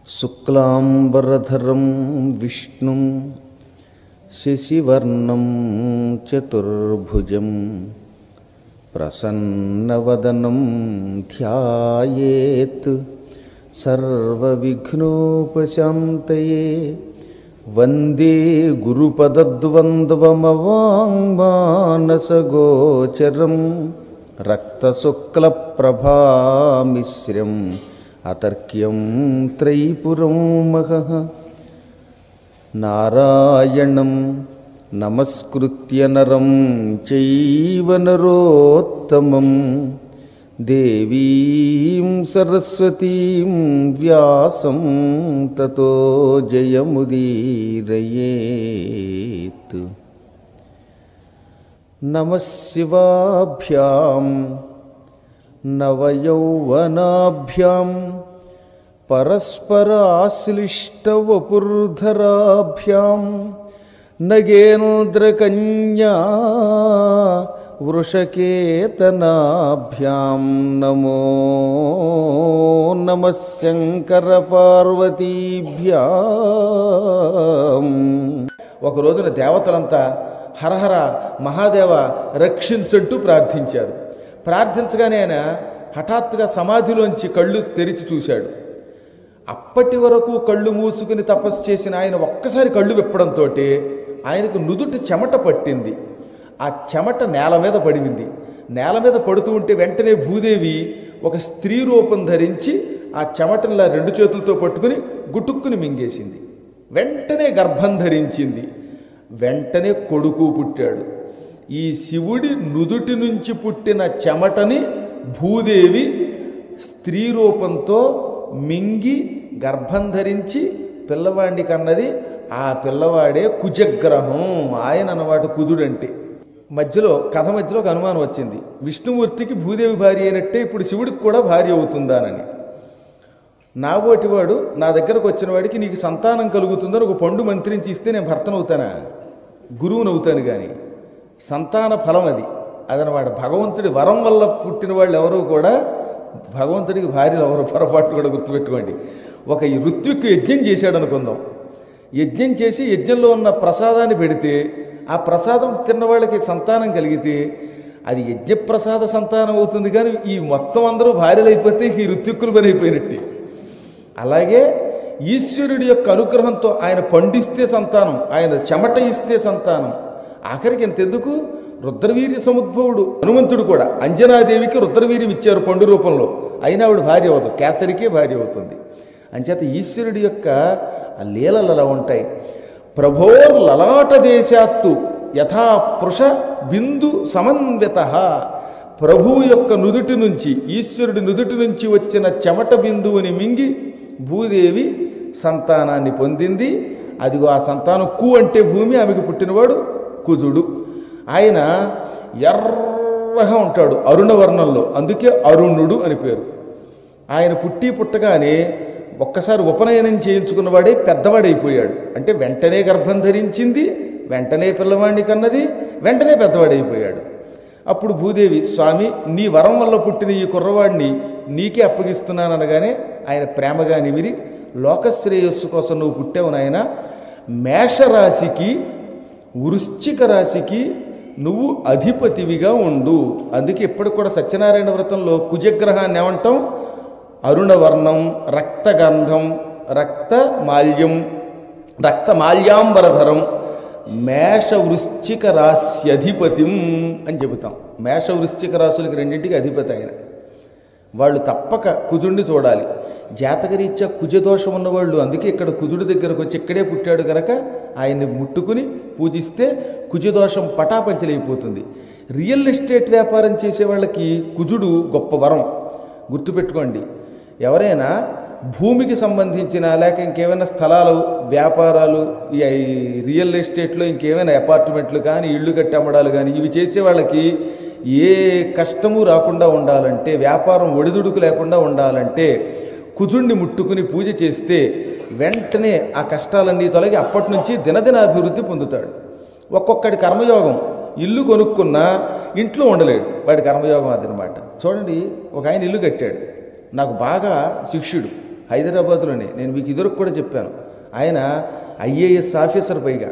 శుక్లాంబరధరం విష్ణుం శశివర్ణం చతుర్భుజం ప్రసన్నవదనం ధ్యాయేత్ సర్వవిఘ్నోపశాంతయే వందే గురుపదద్వంద్వమవాङ्మానసగోచరం రక్తశుక్లప్రభామిశ్రం అతర్క్యం త్రైపురం మహః నారాయణం నమస్కృత్య నరం చైవ నరోత్తమం దేవీం సరస్వతీం వ్యాసం తతో జయముదీరయేత్ నమః శివాభ్యాం నవయౌవనాభ్యాం పరస్పరాశ్లిష్టవపుర్ధరాభ్యాం నగేంద్రకన్యా వృషకేతనాభ్యాం నమో నమ శంకరపార్వతీభ్యాం ఒక రోజున దేవతలంతా హరహర మహాదేవ రక్షించంటూ ప్రార్థించారు ప్రార్థించగానే ఆయన హఠాత్తుగా సమాధిలోంచి కళ్ళు తెరిచి చూశాడు అప్పటి వరకు కళ్ళు మూసుకుని తపస్సు చేసిన ఆయన ఒక్కసారి కళ్ళు విప్పడంతో ఆయనకు నుదుటి చెమట పట్టింది ఆ చెమట నేల మీద పడింది నేల మీద పడుతూ ఉంటే వెంటనే భూదేవి ఒక స్త్రీ రూపం ధరించి ఆ చెమటనిలా రెండు చేతులతో పట్టుకుని గుటుక్కుని మింగేసింది వెంటనే గర్భం ధరించింది వెంటనే కొడుకు పుట్టాడు ఈ శివుడి నుదుటి నుంచి పుట్టిన చెమటని భూదేవి స్త్రీ రూపంతో మింగి గర్భం ధరించి పిల్లవాడిని కన్నది ఆ పిల్లవాడే కుజగ్రహం ఆయన అన్నమాట కుజుడంటే మధ్యలో కథ మధ్యలో ఒక అనుమానం వచ్చింది విష్ణుమూర్తికి భూదేవి భార్య అయినట్టే ఇప్పుడు శివుడికి కూడా భార్య అవుతుందానని నాబోటివాడు నా దగ్గరకు వచ్చిన వాడికి నీకు సంతానం కలుగుతుందని ఒక పండు మంత్రించి ఇస్తే నేను భర్తనవుతానా గురువునవుతాను కానీ సంతాన ఫలం అది అదనమాట భగవంతుడి వరం వల్ల పుట్టిన వాళ్ళు ఎవరు కూడా భగవంతుడికి భార్యలు ఎవరు పొరపాటు కూడా గుర్తుపెట్టుకోండి ఒక ఈ ఋత్విక్ యజ్ఞం చేశాడు అనుకుందాం యజ్ఞం చేసి యజ్ఞంలో ఉన్న ప్రసాదాన్ని పెడితే ఆ ప్రసాదం తిన్న వాళ్ళకి సంతానం కలిగితే అది యజ్ఞప్రసాద సంతానం అవుతుంది కానీ ఈ మొత్తం అందరూ భార్యలు అయిపోతే ఈ ఋత్విక్కులు పని అయిపోయినట్టే అలాగే ఈశ్వరుడి యొక్క అనుగ్రహంతో ఆయన పండిస్తే సంతానం ఆయన చెమట ఇస్తే సంతానం ఆఖరికి ఎంతెందుకు రుద్రవీర్య సముద్భవుడు హనుమంతుడు కూడా అంజనాదేవికి రుద్రవీర్యం ఇచ్చారు పండు రూపంలో అయినా ఆవిడ భార్య అవుతుంది కేసరికే భార్య అవుతుంది అంచేత ఈశ్వరుడి యొక్క ఆ లీలలు అలా ఉంటాయి ప్రభోర్ లలాట దేశాత్తు యథా పృష బిందు సమన్విత ప్రభువు యొక్క నుదుటి నుంచి ఈశ్వరుడి నుదుటి నుంచి వచ్చిన చెమట బిందువుని మింగి భూదేవి సంతానాన్ని పొందింది అదిగో ఆ సంతానం కు అంటే భూమి ఆమెకు పుట్టినవాడు కుజుడు ఆయన ఎర్రగా ఉంటాడు అరుణవర్ణంలో అందుకే అరుణుడు అని పేరు ఆయన పుట్టి పుట్టగానే ఒక్కసారి ఉపనయనం చేయించుకున్నవాడే పెద్దవాడైపోయాడు అంటే వెంటనే గర్భం ధరించింది వెంటనే పిల్లవాడిని కన్నది వెంటనే పెద్దవాడైపోయాడు అప్పుడు భూదేవి స్వామి నీ వరం వల్ల పుట్టిన ఈ కుర్రవాడిని నీకే అప్పగిస్తున్నాననగానే ఆయన ప్రేమగా నిమిరి లోకశ్రేయస్సు కోసం నువ్వు పుట్టావు నాయన మేషరాశికి వృశ్చిక రాశికి నువ్వు అధిపతివిగా ఉండు అందుకే ఇప్పటికి కూడా సత్యనారాయణ వ్రతంలో కుజగ్రహాన్ని ఏమంటాం అరుణవర్ణం రక్తగంధం రక్త మాల్యం రక్త మాల్యాంబరధరం మేష వృశ్చిక రాశ్యధిపతిం అని చెబుతాం మేష వృశ్చిక రాశులకి రెండింటికి అధిపతి ఆయన వాళ్ళు తప్పక కుజుడిని చూడాలి జాతకరీత్యా కుజదోషం ఉన్నవాళ్ళు అందుకే ఇక్కడ కుజుడి దగ్గరకు వచ్చి ఇక్కడే పుట్టాడు కనుక ఆయన్ని ముట్టుకుని పూజిస్తే కుజదోషం పటాపంచలైపోతుంది రియల్ ఎస్టేట్ వ్యాపారం చేసే వాళ్ళకి కుజుడు గొప్ప వరం గుర్తుపెట్టుకోండి ఎవరైనా భూమికి సంబంధించిన లేక ఇంకేమైనా స్థలాలు వ్యాపారాలు ఈ రియల్ ఎస్టేట్లో ఇంకేమైనా అపార్ట్మెంట్లు కానీ ఇళ్ళు కట్టి అమ్మడాలు కానీ ఇవి చేసే వాళ్ళకి ఏ కష్టము రాకుండా ఉండాలంటే వ్యాపారం ఒడిదుడుకు లేకుండా ఉండాలంటే కుజుణ్ణి ముట్టుకుని పూజ చేస్తే వెంటనే ఆ కష్టాలన్నీ తొలగి అప్పటి నుంచి దినదిన అభివృద్ధి పొందుతాడు ఒక్కొక్కడి కర్మయోగం ఇల్లు కొనుక్కున్నా ఇంట్లో ఉండలేడు వాడి కర్మయోగం అదనమాట చూడండి ఒక ఆయన ఇల్లు కట్టాడు నాకు బాగా శిష్యుడు హైదరాబాద్లోనే నేను మీకు ఇదివరకు కూడా చెప్పాను ఆయన ఐఏఎస్ ఆఫీసర్ పైగా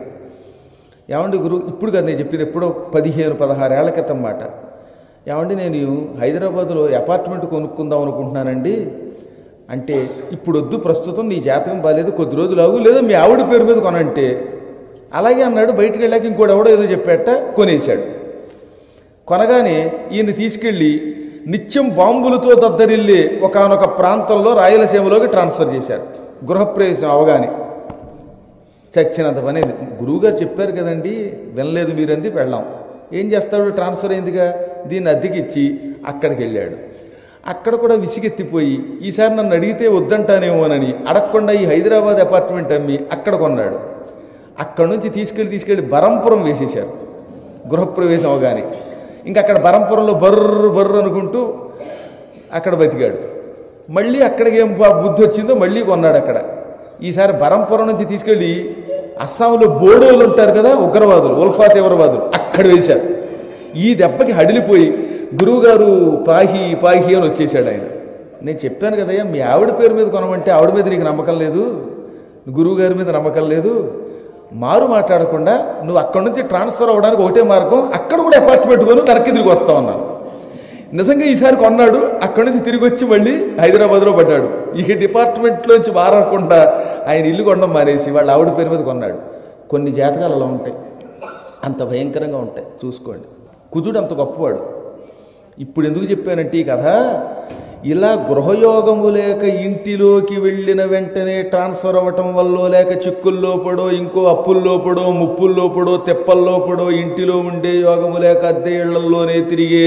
ఏమండి గురు ఇప్పుడు కదా నేను చెప్పింది ఎప్పుడో పదిహేను పదహారేళ్ల క్రితం మాట ఏమండి నేను హైదరాబాద్లో అపార్ట్మెంట్ కొనుక్కుందాం అనుకుంటున్నానండి అంటే ఇప్పుడు వద్దు ప్రస్తుతం నీ జాతకం బాగాలేదు కొద్ది రోజులు ఆగు లేదా మీ ఆవిడ పేరు మీద కొనంటే అలాగే అన్నాడు బయటికి వెళ్ళాక ఇంకోటి ఎవడో ఏదో చెప్పాట కొనేశాడు కొనగానే ఈయన తీసుకెళ్ళి నిత్యం బాంబులతో దద్దరిల్లి ఒకనొక ప్రాంతంలో రాయలసీమలోకి ట్రాన్స్ఫర్ చేశారు గృహప్రవేశం అవగానే చచ్చినంత పని అయింది. గురువుగారు చెప్పారు కదండి వినలేదు మీరంది వెళ్ళాం ఏం చేస్తాడు ట్రాన్స్ఫర్ అయిందిగా దీన్ని అద్దెకిచ్చి అక్కడికి వెళ్ళాడు అక్కడ కూడా విసిగెత్తిపోయి ఈసారి నన్ను అడిగితే వద్దంటానేమోనని అడగకుండా ఈ హైదరాబాద్ అపార్ట్మెంట్ అమ్మి అక్కడ కొన్నాడు అక్కడ నుంచి తీసుకెళ్ళి తీసుకెళ్ళి బరంపురం వేసేశారు గృహప్రవేశం అవగానే ఇంకా అక్కడ బరంపురంలో బర్రు బర్రు అనుకుంటూ అక్కడ బతికాడు మళ్ళీ అక్కడికి ఏం బా- బుద్ధి వచ్చిందో మళ్ళీ కొన్నాడు అక్కడ ఈసారి బరంపురం నుంచి తీసుకెళ్ళి అస్సాంలో బోడోలు ఉంటారు కదా ఉగ్రవాదులు ఉల్ఫా తీవ్రవాదులు అక్కడ వేశారు ఈ దెబ్బకి హడిలిపోయి గురువుగారు పాహి పాహి అని వచ్చేసాడు ఆయన నేను చెప్పాను కదయ్యా మీ ఆవిడ పేరు మీద కొనమంటే ఆవిడ మీద నీకు నమ్మకం లేదు గురువు గారి మీద నమ్మకం లేదు మారు మాట్లాడకుండా నువ్వు అక్కడి నుంచి ట్రాన్స్ఫర్ అవ్వడానికి ఒకటే మార్గం అక్కడ కూడా అపార్ట్మెంట్ కొని వెనక్కి తిరిగి వస్తావు అన్నాను నిజంగా ఈసారి కొన్నాడు అక్కడి నుంచి తిరిగి వచ్చి మళ్ళీ హైదరాబాద్లో పడ్డాడు ఈ డిపార్ట్మెంట్లోంచి మారకుండా ఆయన ఇల్లు కొనడం మానేసి వాళ్ళ ఆవిడ పేరు మీద కొన్నాడు కొన్ని జాతకాలు అలా ఉంటాయి అంత భయంకరంగా ఉంటాయి చూసుకోండి కుజుడు అంత గొప్పవాడు ఇప్పుడు ఎందుకు చెప్పానంటే ఈ కథ ఇలా గృహయోగము లేక ఇంటిలోకి వెళ్ళిన వెంటనే ట్రాన్స్ఫర్ అవ్వటం వల్ల లేక చిక్కుల్లో పడో ఇంకో అప్పుల్లో పడో ముప్పుల్లో పడో తెప్పల్లో పడో ఇంటిలో ఉండే యోగము లేక అద్దె ఇళ్లలోనే తిరిగే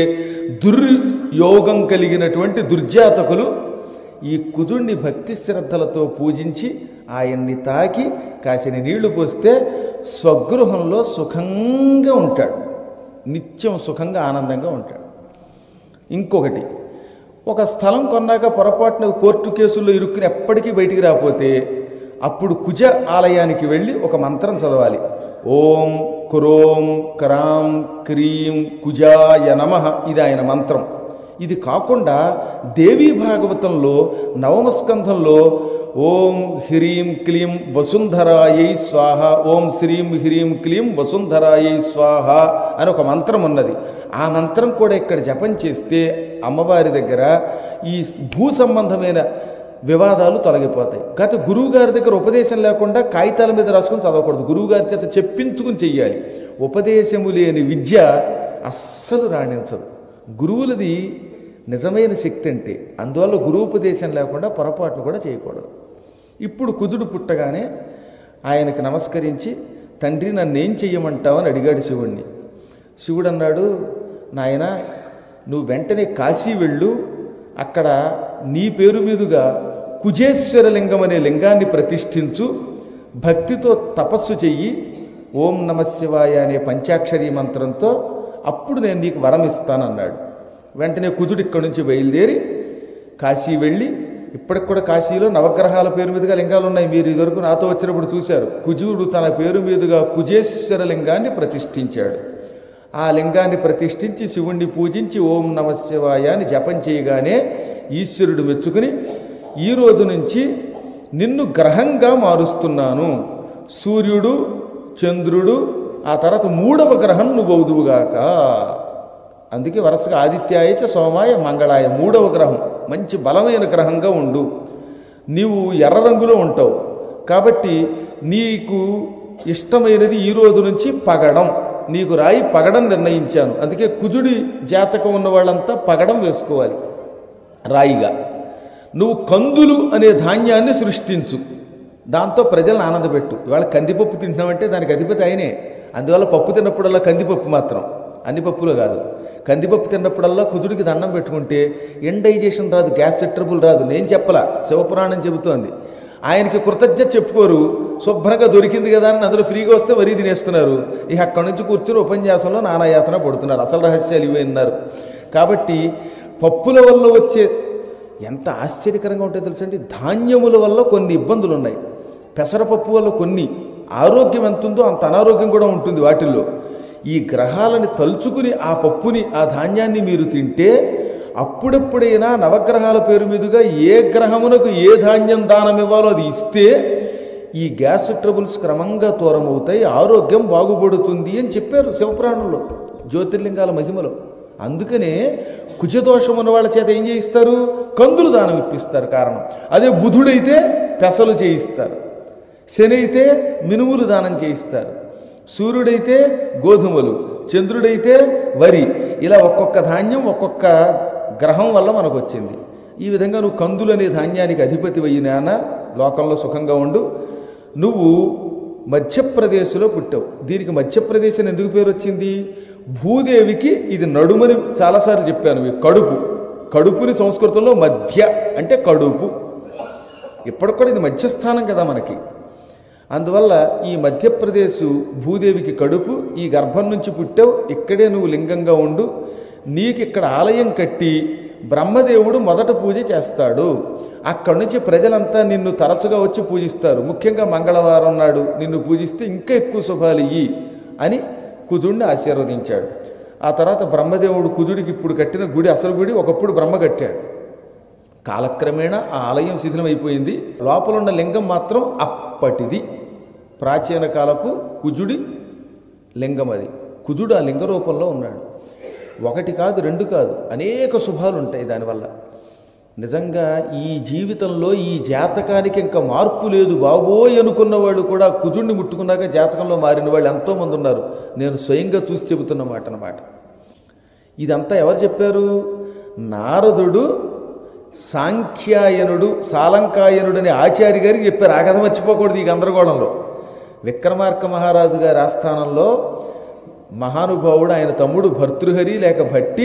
దుర్యోగం కలిగినటువంటి దుర్జాతకులు ఈ కుజుణ్ణి భక్తి శ్రద్ధలతో పూజించి ఆయన్ని తాకి కాసిన నీళ్లు పోస్తే స్వగృహంలో సుఖంగా ఉంటాడు నిత్యం సుఖంగా ఆనందంగా ఉంటాడు ఇంకొకటి ఒక స్థలం కొన్నాక పొరపాటున కోర్టు కేసుల్లో ఇరుక్కుని ఎప్పటికీ బయటికి రాకపోతే అప్పుడు కుజ ఆలయానికి వెళ్ళి ఒక మంత్రం చదవాలి ఓం క్రోం క్రాం క్రీం కుజాయ నమ ఇది ఆయన మంత్రం ఇది కాకుండా దేవీ భాగవతంలో నవమ స్కంధంలో ఓం హ్రీం క్లీం వసుంధరాయై స్వాహ ఓం శ్రీం హ్రీం క్లీం వసుంధరాయై స్వాహ అని ఒక మంత్రం ఉన్నది ఆ మంత్రం కూడా ఇక్కడ జపం చేస్తే అమ్మవారి దగ్గర ఈ భూ సంబంధమైన వివాదాలు తొలగిపోతాయి కాకపోతే గురువు గారి దగ్గర ఉపదేశం లేకుండా కాగితాల మీద రాసుకుని చదవకూడదు గురువు గారి చేత చెప్పించుకుని చెయ్యాలి ఉపదేశము లేని విద్య అస్సలు రాణించదు గురువులది నిజమైన శక్తి అంటే అందువల్ల గురువుపదేశం లేకుండా పొరపాట్లు కూడా చేయకూడదు ఇప్పుడు కుదుడు పుట్టగానే ఆయనకి నమస్కరించి తండ్రి నన్నేం చెయ్యమంటావని అడిగాడు శివుణ్ణి శివుడు అన్నాడు నాయన నువ్వు వెంటనే కాశీ వెళ్ళు అక్కడ నీ పేరు మీదుగా కుజేశ్వర లింగం అనే లింగాన్ని ప్రతిష్ఠించు భక్తితో తపస్సు చెయ్యి ఓం నమ శివాయ అనే పంచాక్షరి మంత్రంతో అప్పుడు నేను నీకు వరం ఇస్తానన్నాడు వెంటనే కుజుడు ఇక్కడి నుంచి బయలుదేరి కాశీ వెళ్ళి ఇప్పటికి కూడా కాశీలో నవగ్రహాల పేరు మీదుగా లింగాలు ఉన్నాయి మీరు ఇదివరకు నాతో వచ్చినప్పుడు చూశారు కుజుడు తన పేరు మీదుగా కుజేశ్వర లింగాన్ని ప్రతిష్ఠించాడు ఆ లింగాన్ని ప్రతిష్ఠించి శివుణ్ణి పూజించి ఓం నమ శివాయ అని జపం చేయగానే ఈశ్వరుడు మెచ్చుకుని ఈ రోజు నుంచి నిన్ను గ్రహంగా మారుస్తున్నాను సూర్యుడు చంద్రుడు ఆ తర్వాత మూడవ గ్రహం నువ్వు అవుదువుగాక అందుకే వరుసగా ఆదిత్యాయ చ సోమాయ మంగళాయ మూడవ గ్రహం మంచి బలమైన గ్రహంగా ఉండు నీవు ఎర్ర రంగులో ఉంటావు కాబట్టి నీకు ఇష్టమైనది ఈ రోజు నుంచి పగడం నీకు రాయి పగడం నిర్ణయించాను అందుకే కుజుడి జాతకం ఉన్న వాళ్ళంతా పగడం వేసుకోవాలి రాయిగా నువ్వు కందులు అనే ధాన్యాన్ని సృష్టించు దాంతో ప్రజలను ఆనందపెట్టు ఇవాళ కందిపప్పు తింటున్నామంటే దానికి అధిపతి ఆయనే అందువల్ల పప్పు తిన్నప్పుడల్లా కందిపప్పు మాత్రం అన్ని పప్పులో కాదు కందిపప్పు తిన్నప్పుడల్లా కుజుడికి దండం పెట్టుకుంటే ఇండైజేషన్ రాదు గ్యాస్ ట్రబుల్ రాదు నేను చెప్పలా శివపురాణం చెబుతోంది ఆయనకి కృతజ్ఞత చెప్పుకోరు శుభ్రంగా దొరికింది కదా అని అందులో ఫ్రీగా వస్తే వరి తినేస్తున్నారు ఇక అక్కడి నుంచి కూర్చుని ఉపన్యాసంలో నానాయాతన పడుతున్నారు అసలు రహస్యాలు ఇవే ఉన్నారు కాబట్టి పప్పుల వల్ల వచ్చే ఎంత ఆశ్చర్యకరంగా ఉంటుందో తెలుసండి ధాన్యముల వల్ల కొన్ని ఇబ్బందులు ఉన్నాయి పెసరపప్పు వల్ల కొన్ని ఆరోగ్యం ఎంత ఉందో అంత అనారోగ్యం కూడా ఉంటుంది వాటిల్లో ఈ గ్రహాలని తలుచుకుని ఆ పప్పుని ఆ ధాన్యాన్ని మీరు తింటే అప్పుడెప్పుడైనా నవగ్రహాల పేరు మీదుగా ఏ గ్రహమునకు ఏ ధాన్యం దానం ఇవ్వాలో అది ఇస్తే ఈ గ్యాస్ ట్రబుల్స్ క్రమంగా దూరం అవుతాయి ఆరోగ్యం బాగుపడుతుంది అని చెప్పారు శివపురాణంలో జ్యోతిర్లింగాల మహిమలో అందుకనే కుజదోషం ఉన్న వాళ్ళ చేత ఏం చేయిస్తారు కందులు దానం ఇప్పిస్తారు కారణం అదే బుధుడైతే పెసలు చేయిస్తారు శని అయితే మినుములు దానం చేయిస్తారు సూర్యుడైతే గోధుమలు చంద్రుడైతే వరి ఇలా ఒక్కొక్క ధాన్యం ఒక్కొక్క గ్రహం వల్ల మనకు వచ్చింది ఈ విధంగా నువ్వు కందులు అనే ధాన్యానికి అధిపతి అయినాన లోకంలో సుఖంగా ఉండు నువ్వు మధ్యప్రదేశ్లో పుట్టావు దీనికి మధ్యప్రదేశ్ అని ఎందుకు పేరు వచ్చింది భూదేవికి ఇది నడుమని చాలాసార్లు చెప్పాను మీకు కడుపు కడుపుని సంస్కృతంలో మధ్య అంటే కడుపు ఇప్పటికి కూడా ఇది మధ్యస్థానం కదా మనకి అందువల్ల ఈ మధ్యప్రదేశ్ భూదేవికి కడుపు ఈ గర్భం నుంచి పుట్టావు ఇక్కడే నువ్వు లింగంగా ఉండు నీకు ఇక్కడ ఆలయం కట్టి బ్రహ్మదేవుడు మొదట పూజ చేస్తాడు అక్కడి నుంచి ప్రజలంతా నిన్ను తరచుగా వచ్చి పూజిస్తారు ముఖ్యంగా మంగళవారం నాడు నిన్ను పూజిస్తే ఇంకా ఎక్కువ శుభాలు ఇయ్యి అని కుజుడిని ఆశీర్వదించాడు ఆ తర్వాత బ్రహ్మదేవుడు కుజుడికి ఇప్పుడు కట్టిన గుడి అసలు గుడి ఒకప్పుడు బ్రహ్మ కట్టాడు కాలక్రమేణా ఆ ఆలయం శిథిలమైపోయింది లోపల ఉన్న లింగం మాత్రం అప్పటిది ప్రాచీన కాలపు కుజుడి లింగం అది కుజుడు ఆ లింగ రూపంలో ఉన్నాడు ఒకటి కాదు రెండు కాదు అనేక శుభాలు ఉంటాయి దానివల్ల నిజంగా ఈ జీవితంలో ఈ జాతకానికి ఇంకా మార్పు లేదు బాబోయ్ అనుకున్న వాళ్ళు కూడా కుజుడిని ముట్టుకున్నాక జాతకంలో మారిన వాళ్ళు ఎంతోమంది ఉన్నారు నేను స్వయంగా చూసి చెబుతున్న మాట అన్నమాట ఇదంతా ఎవరు చెప్పారు నారదుడు సాంఖ్యాయనుడు సాలంకాయనుడు అనే ఆచార్య గారికి చెప్పారు ఆ కథ మర్చిపోకూడదు ఈ గందరగోళంలో విక్రమార్క మహారాజు గారి ఆస్థానంలో మహానుభావుడు ఆయన తమ్ముడు భర్తృహరి లేక భట్టి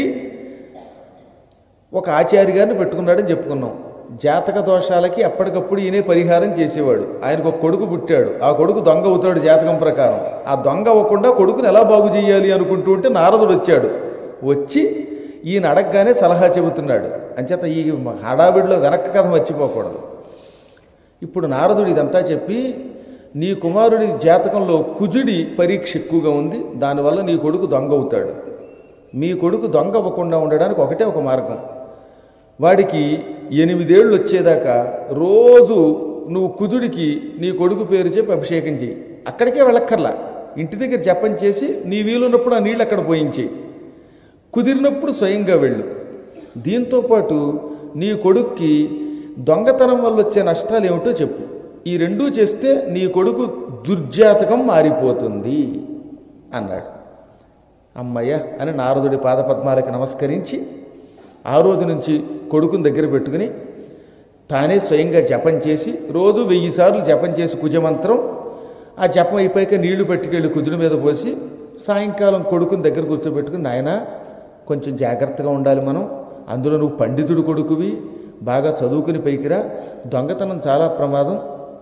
ఒక ఆచార్య గారిని పెట్టుకున్నాడని చెప్పుకున్నాం జాతక దోషాలకి ఎప్పటికప్పుడు ఈయనే పరిహారం చేసేవాడు ఆయనకు ఒక కొడుకు పుట్టాడు ఆ కొడుకు దొంగ అవుతాడు జాతకం ప్రకారం ఆ దొంగ అవ్వకుండా కొడుకుని ఎలా బాగు చేయాలి అనుకుంటూ ఉంటే నారదుడు వచ్చాడు వచ్చి ఈయన అడగగానే సలహా చెబుతున్నాడు అంచేత ఈ హడావిడిలో వెనక్కి కథ మర్చిపోకూడదు ఇప్పుడు నారదుడు ఇదంతా చెప్పి నీ కుమారుడి జాతకంలో కుజుడి పరీక్ష ఎక్కువగా ఉంది దానివల్ల నీ కొడుకు దొంగ అవుతాడు మీ కొడుకు దొంగ అవ్వకుండా ఉండడానికి ఒకటే ఒక మార్గం వాడికి ఎనిమిదేళ్ళు వచ్చేదాకా రోజు నువ్వు కుజుడికి నీ కొడుకు పేరు చెప్పి అభిషేకం చెయ్యి అక్కడికే వెళ్ళక్కర్లా ఇంటి దగ్గర జపం చేసి నీ వీలున్నప్పుడు ఆ నీళ్ళు అక్కడ పోయించేయి కుదిరినప్పుడు స్వయంగా వెళ్ళు దీంతోపాటు నీ కొడుక్కి దొంగతనం వల్ల వచ్చే నష్టాలు ఏమిటో చెప్పు ఈ రెండూ చేస్తే నీ కొడుకు దుర్జాతకం మారిపోతుంది అన్నాడు అమ్మయ్య అని నారదుడి పాదపద్మాలకి నమస్కరించి ఆ రోజు నుంచి కొడుకుని దగ్గర పెట్టుకుని తానే స్వయంగా జపం చేసి రోజు వెయ్యి సార్లు జపం చేసి కుజమంత్రం ఆ జపం అయిపోయాక నీళ్లు పట్టుకెళ్ళి కుజుడి మీద పోసి సాయంకాలం కొడుకుని దగ్గర కూర్చోబెట్టుకుని నాయన కొంచెం జాగ్రత్తగా ఉండాలి మనం అందులో నువ్వు పండితుడు కొడుకువి బాగా చదువుకుని పైకిరా దొంగతనం చాలా ప్రమాదం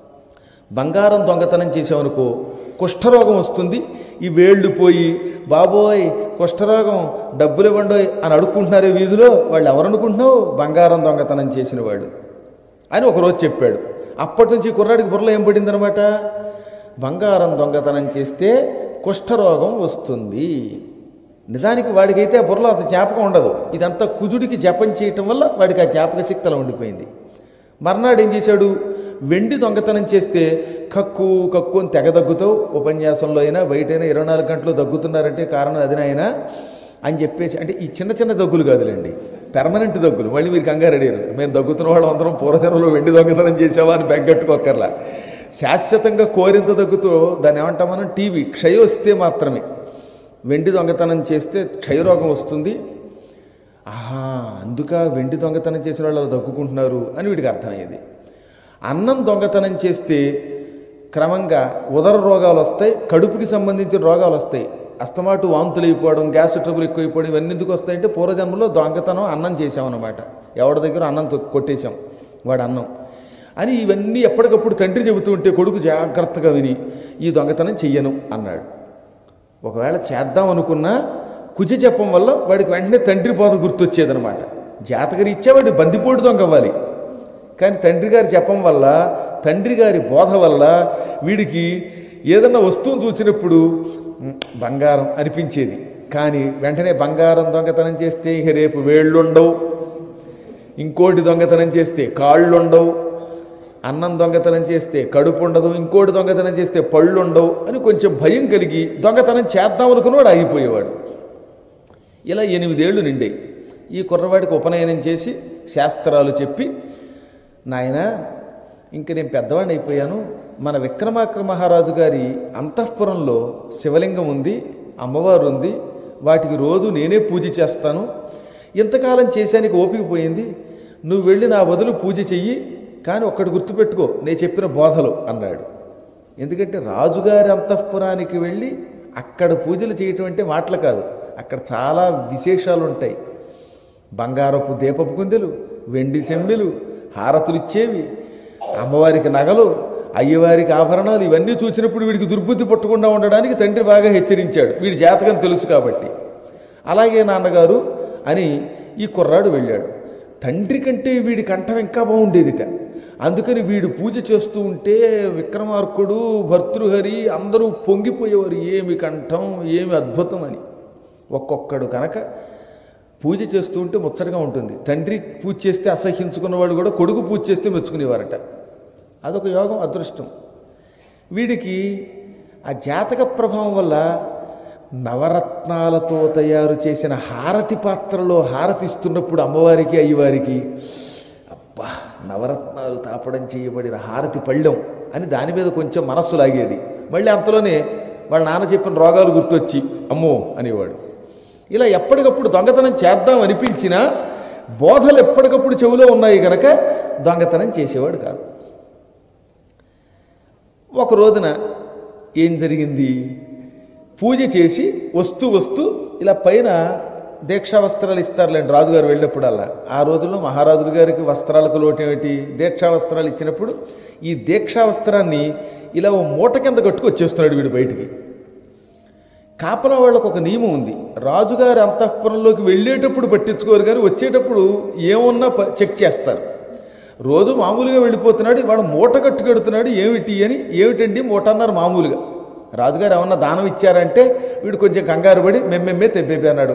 బంగారం దొంగతనం చేసావనుకో కుష్ఠరోగం వస్తుంది ఈ వేళ్ళు పోయి బాబోయ్ కుష్ఠరోగం డబ్బులు ఇవ్వండోయ్ అని అడుక్కుంటున్నారే వీధిలో వాళ్ళు ఎవరు అనుకుంటున్నావు బంగారం దొంగతనం చేసిన వాడు అని ఒకరోజు చెప్పాడు అప్పటి నుంచి ఈ కుర్రాడికి బుర్రలో ఏం పడిందనమాట బంగారం దొంగతనం చేస్తే కుష్ఠరోగం వస్తుంది నిజానికి వాడికైతే ఆ బుర్రలో అంత జ్ఞాపకం ఉండదు ఇదంతా కుజుడికి జపం చేయటం వల్ల వాడికి ఆ జ్ఞాపక శక్తి అలా ఉండిపోయింది మర్నాడు ఏం చేశాడు వెండి దొంగతనం చేస్తే కక్కు కక్కు అని తెగ దగ్గుతావు ఉపన్యాసంలో అయినా బయటైనా ఇరవై నాలుగు గంటలు దగ్గుతున్నారంటే కారణం అదినైనా అని చెప్పేసి అంటే ఈ చిన్న చిన్న దగ్గులు కాదులేండి పెర్మనెంట్ దగ్గులు మళ్ళీ మీరు కంగారు అడిగారు మేము దగ్గుతున్న వాళ్ళం అందరం పూర్వజనంలో వెండి దొంగతనం చేసావా అని బెగ్గట్టుకోకర్లా శాశ్వతంగా కోరింత దగ్గుతూ దాన్ని ఏమంటాం మనం టీవీ క్షయ వస్తే మాత్రమే వెండి దొంగతనం చేస్తే క్షయరోగం వస్తుంది ఆహా అందుక వెండి దొంగతనం చేసిన వాళ్ళు అలా దగ్గుకుంటున్నారు అని వీడికి అర్థమయ్యేది అన్నం దొంగతనం చేస్తే క్రమంగా ఉదర రోగాలు వస్తాయి కడుపుకి సంబంధించిన రోగాలు వస్తాయి అస్తమాటు వాంతులు అయిపోవడం గ్యాస్ ట్రబుల్ ఎక్కువైపోవడం ఇవన్నీ ఎందుకు వస్తాయంటే పూర్వజన్మలో దొంగతనం అన్నం చేసామన్నమాట ఎవరి దగ్గర అన్నం తొ- కొట్టేశాం వాడు అన్నం అని ఇవన్నీ ఎప్పటికప్పుడు తండ్రి చెబుతూ ఉంటే కొడుకు జాగ్రత్తగా విని ఈ దొంగతనం చెయ్యను అన్నాడు ఒకవేళ చేద్దాం అనుకున్నా కుజ జపం వల్ల వాడికి వెంటనే తండ్రి బోధ గుర్తొచ్చేదనమాట జాతకరీత్యా వాడి బందిపోటు దొంగ అవ్వాలి కానీ తండ్రి గారి జపం వల్ల తండ్రి గారి బోధ వల్ల వీడికి ఏదన్నా వస్తువును చూసినప్పుడు "ఉమ్, బంగారం అనిపించేది కానీ వెంటనే బంగారం దొంగతనం చేస్తే ఇక రేపు వేళ్ళుండవు ఇంకోటి దొంగతనం చేస్తే కాళ్ళుండవు అన్నం దొంగతనం చేస్తే కడుపు ఉండదు ఇంకోటి దొంగతనం చేస్తే పళ్ళు ఉండవు అని కొంచెం భయం కలిగి దొంగతనం చేద్దాం అనుకున్నవాడు ఆగిపోయేవాడు ఇలా ఎనిమిదేళ్లు నిండాయి ఈ కుర్రవాడికి ఉపనయనం చేసి శాస్త్రాలు చెప్పి నాయన ఇంక నేను పెద్దవాడిని అయిపోయాను మన విక్రమార్క మహారాజు గారి అంతఃపురంలో శివలింగం ఉంది అమ్మవారు ఉంది వాటికి రోజు నేనే పూజ చేస్తాను ఇంతకాలం చేశానికి ఓపిక పోయింది నువ్వు వెళ్ళి నా బదులు పూజ చెయ్యి కానీ ఒక్కటి గుర్తుపెట్టుకో నేను చెప్పిన బోధలు అన్నాడు ఎందుకంటే రాజుగారి అంతఃపురానికి వెళ్ళి అక్కడ పూజలు చేయటం అంటే మాటలు కాదు అక్కడ చాలా విశేషాలు ఉంటాయి బంగారపు దీపపు కుందెలు వెండి చెంబెలు హారతులు ఇచ్చేవి అమ్మవారికి నగలు అయ్యవారికి ఆభరణాలు ఇవన్నీ చూసినప్పుడు వీడికి దుర్బుద్ధి పట్టకుండా ఉండడానికి తండ్రి బాగా హెచ్చరించాడు వీడి జాతకం తెలుసు కాబట్టి అలాగే నాన్నగారు అని ఈ కుర్రాడు వెళ్ళాడు తండ్రి కంటే వీడి కంఠం ఇంకా బాగుండేదిట అందుకని వీడు పూజ చేస్తూ ఉంటే విక్రమార్కుడు భర్తృహరి అందరూ పొంగిపోయేవారు ఏమి కంఠం ఏమి అద్భుతం అని ఒక్కొక్కడు కనుక పూజ చేస్తూ ఉంటే ముచ్చటగా ఉంటుంది తండ్రి పూజ చేస్తే అసహ్యించుకున్నవాడు కూడా కొడుకు పూజ చేస్తే మెచ్చుకునేవారట అదొక యోగం అదృష్టం వీడికి ఆ జాతక ప్రభావం వల్ల నవరత్నాలతో తయారు చేసిన హారతి పాత్రలో హారతి ఇస్తున్నప్పుడు అమ్మవారికి అయ్యవారికి అబ్బా నవరత్నాలు తాపడం చేయబడిన హారతి పళ్ళెం అని దాని మీద కొంచెం మనస్సు లాగేది మళ్ళీ అంతలోనే వాళ్ళ నాన్న చెప్పిన రోగాలు గుర్తొచ్చి అమ్మో అనేవాడు ఇలా ఎప్పటికప్పుడు దొంగతనం చేద్దాం అనిపించినా బోధలు ఎప్పటికప్పుడు చెవిలో ఉన్నాయి గనక దొంగతనం చేసేవాడు కాదు ఒక రోజున ఏం జరిగింది పూజ చేసి వస్తూ వస్తూ ఇలా పైన దీక్షా వస్త్రాలు ఇస్తారులేండి రాజుగారు వెళ్ళినప్పుడల్లా ఆ రోజుల్లో మహారాజుల గారికి వస్త్రాలకు లోటేమిటి దీక్షా వస్త్రాలు ఇచ్చినప్పుడు ఈ దీక్షా వస్త్రాన్ని ఇలా ఓ మూట కింద కట్టుకు వచ్చేస్తున్నాడు వీడు బయటికి కాపలా వాళ్ళకు ఒక నియమం ఉంది రాజుగారి అంతఃపురంలోకి వెళ్ళేటప్పుడు పట్టించుకోరు కానీ వచ్చేటప్పుడు ఏమున్నా ప- చెక్ చేస్తారు రోజు మామూలుగా వెళ్ళిపోతున్నాడు వాడు మూట కట్టుకెడుతున్నాడు ఏమిటి అని ఏమిటండి మూట అన్నారు మామూలుగా రాజుగారు ఏమన్నా దానం ఇచ్చారంటే వీడు కొంచెం కంగారు పడి మెమ్మెమ్మే తెబ్బెబ్బే అన్నాడు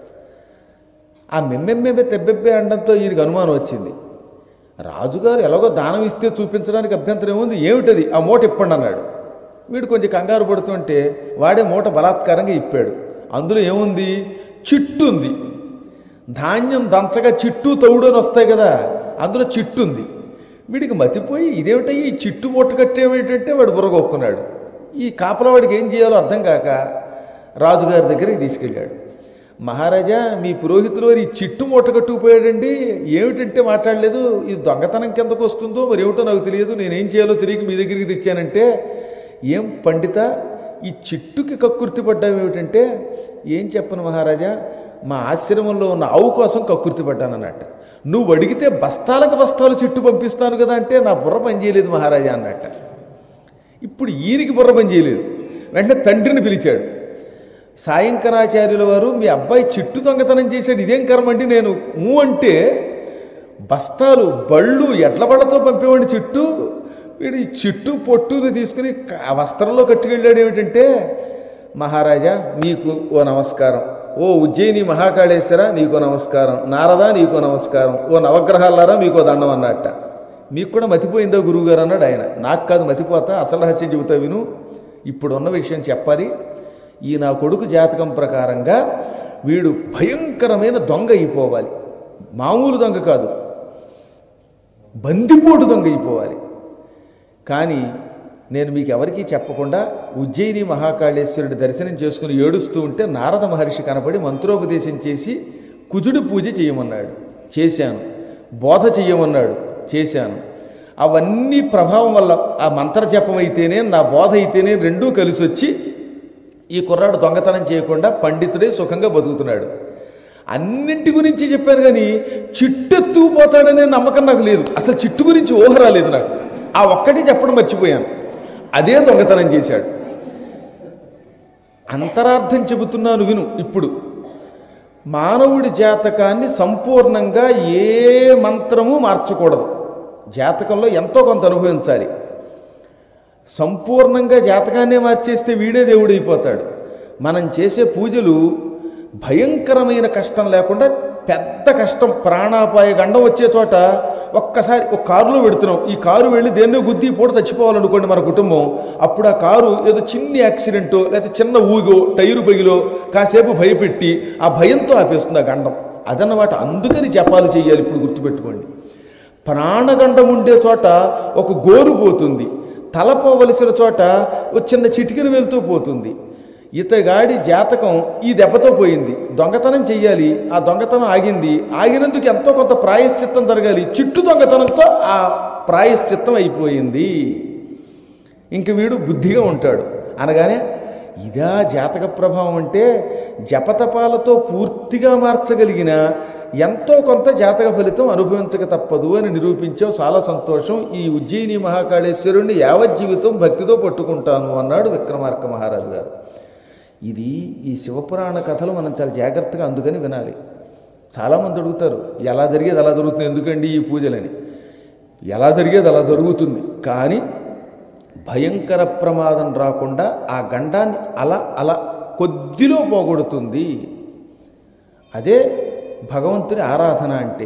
ఆ మెమ్మెమ్మే తెబ్బెబ్బే అనడంతో ఈయనకి అనుమానం వచ్చింది రాజుగారు ఎలాగో దానం ఇస్తే చూపించడానికి అభ్యంతరం ఏముంది ఏమిటది ఆ మూట ఇప్పండి అన్నాడు వీడు కొంచెం కంగారు పడుతుంటే వాడే మూట బలాత్కారంగా ఇప్పాడు అందులో ఏముంది చిట్టు ఉంది ధాన్యం దంచగా చిట్టు తౌడు అని వస్తాయి కదా అందులో చిట్టు ఉంది వీడికి మతిపోయి ఇదేమిటయ్యి ఈ చిట్టు మూట కట్టేమిటంటే వాడు బుర్రగొక్కున్నాడు ఈ కాపలవాడికి ఏం చేయాలో అర్థం కాక రాజుగారి దగ్గరికి తీసుకెళ్ళాడు మహారాజా మీ పురోహితులు వారు ఈ చిట్టు మూట కట్టుకుపోయాడండి ఏమిటంటే మాట్లాడలేదు ఇది దొంగతనం కిందకు వస్తుందో మరి ఏమిటో నాకు తెలియదు నేనేం చేయాలో తిరిగి మీ దగ్గరికి తెచ్చానంటే ఏం పండిత ఈ చిట్టుకి కక్కుర్తి పడ్డావు ఏమిటంటే ఏం చెప్పను మహారాజా మా ఆశ్రమంలో ఉన్న ఆవు కోసం కక్కుర్తి పడ్డానన్నట్ట నువ్వు అడిగితే బస్తాలకు బస్తాలు చిట్టు పంపిస్తాను కదా అంటే నా బుర్ర పనిచేయలేదు మహారాజా అన్నట్ట ఇప్పుడు ఈయనకి బుర్ర పని చేయలేదు వెంటనే తండ్రిని పిలిచాడు సాయంకరాచార్యుల వారు మీ అబ్బాయి చిట్టు దొంగతనం చేశాడు ఇదేం కర్మ అంటే నేను ఊ అంటే బస్తాలు బళ్ళు ఎడ్ల బళ్ళతో పంపేవాడి చిట్టు వీడు ఈ చిట్టు పొట్టుని తీసుకుని క- ఆ వస్త్రంలో కట్టుకెళ్ళాడు ఏమిటంటే మహారాజా నీకు ఓ నమస్కారం ఓ ఉజ్జయిని మహాకాళేశ్వర నీకో నమస్కారం నారదా నీకో నమస్కారం ఓ నవగ్రహాలారా మీకో దండం అన్నట్ట మీకు కూడా మతిపోయిందా గురువుగారు అన్నాడు ఆయన నాకు కాదు మతిపోతా అసలు రహస్యం చెబుతా విను ఇప్పుడు ఉన్న విషయం చెప్పాలి ఈ నా కొడుకు జాతకం ప్రకారంగా వీడు భయంకరమైన దొంగ అయిపోవాలి మామూలు దొంగ కాదు బందిపోటు దొంగ అయిపోవాలి కానీ నేను మీకు ఎవరికీ చెప్పకుండా ఉజ్జయిని మహాకాళేశ్వరుడి దర్శనం చేసుకుని ఏడుస్తూ ఉంటే నారద మహర్షి కనపడి మంత్రోపదేశం చేసి కుజుడి పూజ చేయమన్నాడు చేశాను బోధ చేయమన్నాడు చేశాను అవన్నీ ప్రభావం వల్ల ఆ మంత్రజపం అయితేనే నా బోధ అయితేనే రెండూ కలిసి వచ్చి ఈ కుర్రాడు దొంగతనం చేయకుండా పండితుడే సుఖంగా బతుకుతున్నాడు అన్నింటి గురించి చెప్పాను కానీ చిట్టెత్తుకుపోతాడనే నమ్మకం నాకు లేదు అసలు చిట్టు గురించి ఊహ రాలేదు నాకు ఆ ఒక్కటి చెప్పడం మర్చిపోయాను అదే దొంగతనం చేశాడు అంతరార్థం చెబుతున్నాను విను ఇప్పుడు మానవుడి జాతకాన్ని సంపూర్ణంగా ఏ మంత్రము మార్చకూడదు జాతకంలో ఎంతో కొంత అనుభవించాలి సంపూర్ణంగా జాతకాన్నే మార్చేస్తే వీడే దేవుడైపోతాడు మనం చేసే పూజలు భయంకరమైన కష్టం లేకుండా పెద్ద కష్టం ప్రాణాపాయ గండం వచ్చే చోట ఒక్కసారి ఒక కారులో పెడుతున్నాం ఈ కారు వెళ్ళి దేన్నో గుద్ది పూట చచ్చిపోవాలనుకోండి మన కుటుంబం అప్పుడు ఆ కారు ఏదో చిన్ని యాక్సిడెంటో లేకపోతే చిన్న ఊగో టైరు పగిలో కాసేపు భయపెట్టి ఆ భయంతో ఆపేస్తుంది ఆ గండం అదన్నమాట అందుకని జపాలు చేయాలి ఇప్పుడు గుర్తుపెట్టుకోండి ప్రాణగండం ఉండే చోట ఒక గోరు పోతుంది తలపోవలసిన చోట ఒక చిన్న చిటికెన వెళ్తూ పోతుంది ఇతగాడి జాతకం ఈ దెబ్బతో పోయింది దొంగతనం చెయ్యాలి ఆ దొంగతనం ఆగింది ఆగినందుకు ఎంతో కొంత ప్రాయశ్చిత్తం జరగాలి చిట్టు దొంగతనంతో ఆ ప్రాయశ్చిత్తం అయిపోయింది ఇంక వీడు బుద్ధిగా ఉంటాడు అనగానే ఇదా జాతక ప్రభావం అంటే జపతపాలతో పూర్తిగా మార్చగలిగిన ఎంతో కొంత జాతక ఫలితం అనుభవించక తప్పదు అని నిరూపించావు చాలా సంతోషం ఈ ఉజ్జయిని మహాకాళేశ్వరుణ్ణి యావజ్జీవితం భక్తితో పట్టుకుంటాను అన్నాడు విక్రమార్క మహారాజు గారు ఇది ఈ శివపురాణ కథలు మనం చాలా జాగ్రత్తగా అందుకని వినాలి చాలామంది అడుగుతారు ఎలా జరిగేది అలా జరుగుతుంది ఎందుకండి ఈ పూజలని ఎలా జరిగేది అలా జరుగుతుంది కానీ భయంకర ప్రమాదం రాకుండా ఆ గండాన్ని అలా అలా కొద్దిలో పోగొడుతుంది అదే భగవంతుని ఆరాధన అంటే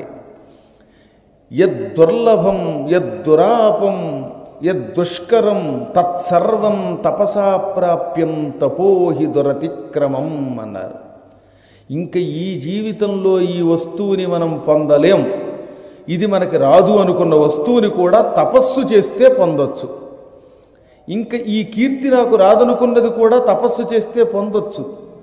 యద్దుర్లభం యద్దురాపం యద్దుష్కరం తత్సర్వం తపసా ప్రాప్యం తపోహి దురతిక్రమం అన్నారు ఇంకా ఈ జీవితంలో ఈ వస్తువుని మనం పొందలేం ఇది మనకి రాదు అనుకున్న వస్తువుని కూడా తపస్సు చేస్తే పొందొచ్చు ఇంకా ఈ కీర్తి నాకు రాదనుకున్నది కూడా తపస్సు చేస్తే పొందొచ్చు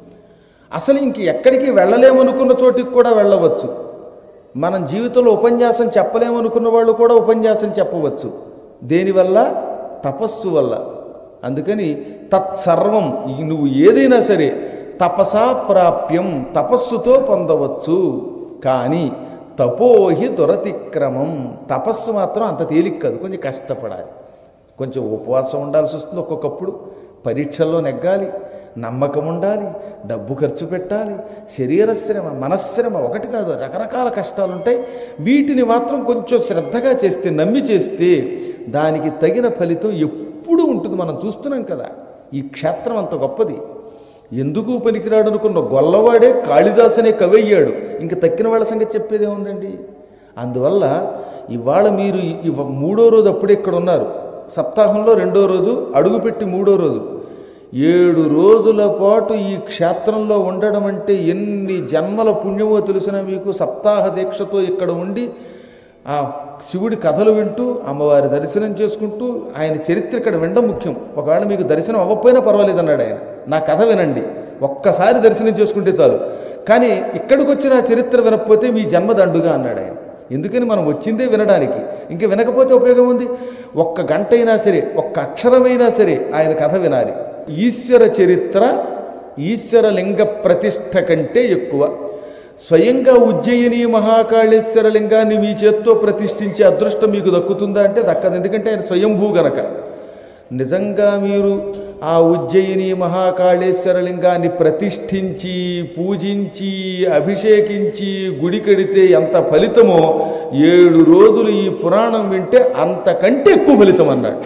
అసలు ఇంక ఎక్కడికి వెళ్ళలేమనుకున్న చోటికి కూడా వెళ్ళవచ్చు మనం జీవితంలో ఉపన్యాసం చెప్పలేమనుకున్న వాళ్ళు కూడా ఉపన్యాసం చెప్పవచ్చు దేనివల్ల తపస్సు వల్ల అందుకని తత్సర్వం ఈ నువ్వు ఏదైనా సరే తపసా ప్రాప్యం తపస్సుతో పొందవచ్చు కానీ తపోహి దురతిక్రమం తపస్సు మాత్రం అంత తేలిక కాదు కొంచెం కష్టపడాలి కొంచెం ఉపవాసం ఉండాల్సి వస్తుంది ఒక్కొక్కప్పుడు పరీక్షల్లో నెగ్గాలి నమ్మకం ఉండాలి డబ్బు ఖర్చు పెట్టాలి శరీర శ్రమ మనశ్రమ ఒకటి కాదు రకరకాల కష్టాలు ఉంటాయి వీటిని మాత్రం కొంచెం శ్రద్ధగా చేస్తే నమ్మి చేస్తే దానికి తగిన ఫలితం ఎప్పుడూ ఉంటుంది మనం చూస్తున్నాం కదా ఈ క్షేత్రం అంత గొప్పది ఎందుకు పనికిరాడు అనుకున్న గొల్లవాడే కాళిదాస్ అనే కవి అయ్యాడు ఇంక తక్కిన వాళ్ళ సంగతి చెప్పేదే ఉందండి అందువల్ల ఇవాళ మీరు ఈ మూడో రోజు అప్పుడే ఇక్కడ ఉన్నారు సప్తాహంలో రెండో రోజు అడుగుపెట్టి మూడో రోజు ఏడు రోజుల పాటు ఈ క్షేత్రంలో ఉండడం అంటే ఎన్ని జన్మల పుణ్యమో తెలిసిన మీకు సప్తాహ దీక్షతో ఇక్కడ ఉండి ఆ శివుడి కథలు వింటూ అమ్మవారి దర్శనం చేసుకుంటూ ఆయన చరిత్ర ఇక్కడ వినడం ముఖ్యం ఒకవేళ మీకు దర్శనం అవ్వకపోయినా పర్వాలేదు అన్నాడు ఆయన నా కథ వినండి ఒక్కసారి దర్శనం చేసుకుంటే చాలు కానీ ఇక్కడికి వచ్చిన ఆ చరిత్ర వినకపోతే మీ జన్మ దండుగా అన్నాడు ఆయన ఎందుకని మనం వచ్చిందే వినడానికి ఇంక వినకపోతే ఉపయోగం ఉంది ఒక్క గంట అయినా సరే ఒక్క అక్షరమైనా సరే ఆయన కథ వినాలి ఈశ్వర చరిత్ర ఈశ్వర లింగ ప్రతిష్ఠ కంటే ఎక్కువ స్వయంగా ఉజ్జయిని మహాకాళేశ్వర లింగాన్ని మీ చేత్తో ప్రతిష్ఠించే అదృష్టం మీకు దక్కుతుందా అంటే దక్కదు ఎందుకంటే ఆయన స్వయంభూ గనక నిజంగా మీరు ఆ ఉజ్జయిని మహాకాళేశ్వర లింగాన్ని ప్రతిష్ఠించి పూజించి అభిషేకించి గుడి కడితే ఎంత ఫలితమో ఏడు రోజులు ఈ పురాణం వింటే అంతకంటే ఎక్కువ ఫలితం అన్నాడు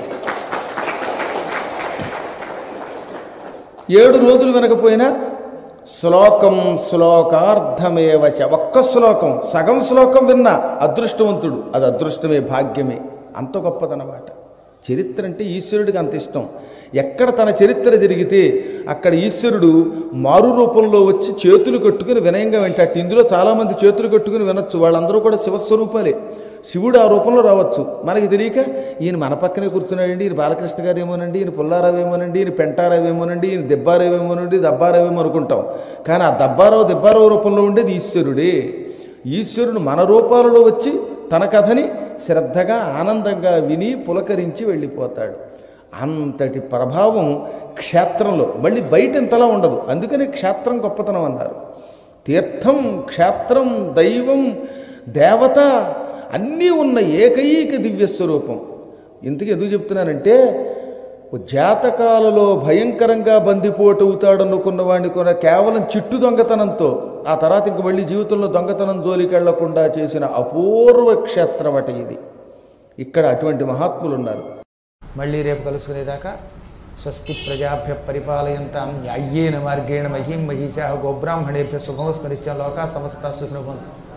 ఏడు రోజులు వినకపోయినా శ్లోకం శ్లోకార్థమేవచ ఒక్క శ్లోకం సగం శ్లోకం విన్నా అదృష్టవంతుడు అది అదృష్టమే భాగ్యమే అంత గొప్పదన్నమాట చరిత్ర అంటే ఈశ్వరుడికి అంత ఇష్టం ఎక్కడ తన చరిత్ర జరిగితే అక్కడ ఈశ్వరుడు మారు రూపంలో వచ్చి చేతులు కట్టుకుని వినయంగా వింటాడు ఇందులో చాలామంది చేతులు కట్టుకుని వినొచ్చు వాళ్ళందరూ కూడా శివస్వరూపాలే శివుడు ఆ రూపంలో రావచ్చు మనకి తెలియక ఈయన మన పక్కనే కూర్చున్నాడండి ఈయన బాలకృష్ణ గారు ఏమోనండి ఈయన పుల్లారావు ఏమోనండి ఈయన పెంటారావు ఏమోనండి ఈయన దెబ్బారావు ఏమోనండి దబ్బారావు ఏమో అనుకుంటాం కానీ ఆ దబ్బారావు దెబ్బారావు రూపంలో ఉండేది ఈశ్వరుడే ఈశ్వరుడు మన రూపాలలో వచ్చి తన కథని శ్రద్ధగా ఆనందంగా విని పులకరించి వెళ్ళిపోతాడు అంతటి ప్రభావం క్షేత్రంలో మళ్ళీ బయట ఇంతలా ఉండదు అందుకని క్షేత్రం గొప్పతనం అన్నారు తీర్థం క్షేత్రం దైవం దేవత అన్నీ ఉన్న ఏకైక దివ్య స్వరూపం ఇంతకు ఎందుకు చెప్తున్నానంటే జాతకాలలో భయంకరంగా బందిపోటు అవుతాడనుకున్న వాడిని కూడా కేవలం చిట్టు దొంగతనంతో ఆ తర్వాత ఇంక మళ్ళీ జీవితంలో దొంగతనం జోలికెళ్లకుండా చేసిన అపూర్వ క్షేత్రం అట ఇది ఇక్కడ అటువంటి మహాత్ములు ఉన్నారు మళ్ళీ రేపు కలుసుకునేదాకా స్వస్తి ప్రజాభ్య పరిపాలయంతాం న్యాయ్యేన మార్గేణ మహీం మహిషా గోబ్రాహ్మణేభ్య శుభమస్తు నిత్యం లోకా సమస్త సుఖినోభవంతు